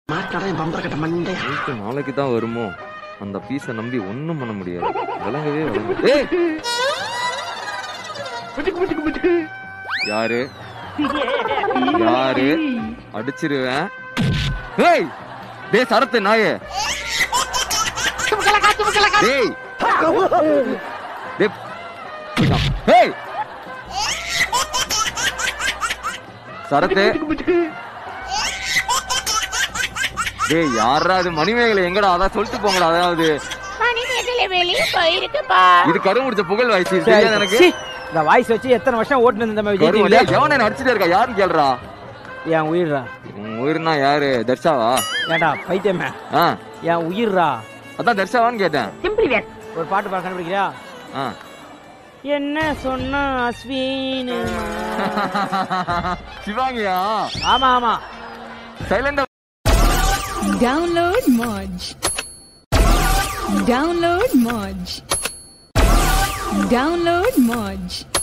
Night நாளைக்கு தான் வருமோ அந்த பீஸை நம்பி ஒண்ணும் பண்ண முடியாது விளங்கவே விளங்க ஏய் யாரு யாரு அடிச்சிருவேன் ஏய் டேய் சரத்து நாயே டேய் டேய் போய்ட்டான். ஏய் சரத்து டேய் யாரா அது மணிமேகலை எங்கடா அதான் சொல்லிட்டு போங்கடா அதாவது மணிமேகலை வெளியே போயிருக்குப்பா இது கரு முடிச்ச புகழ் வாய்ச்சி தெரியாது எனக்கு சீ, இந்த வாய்ஸ் வச்சு எத்தனை வருஷம் ஓட்டுனது இந்த மாதிரி கரு விஜய் டேய், டிவில எவனை என்ன அடிச்சுட்டே இருக்கா யாருன்னு கேளுடா என் உயிர்ரா உன் உயிர்னா யாரு தர்ஷாவா ஏண்டா பைத்தியமே ஆ என் உயிர்ரா அதான் தர்ஷாவான்னு கேட்டேன் சிம்பிளி வேர் ஒரு பாட்டு பாட கண்டுபிடிக்கிறியா ஆ என்ன சொன்னா அஸ்வின் சிவாங்கியா ஆமா ஆமா சைலண்டா Download Moj. Download Moj. Download Moj.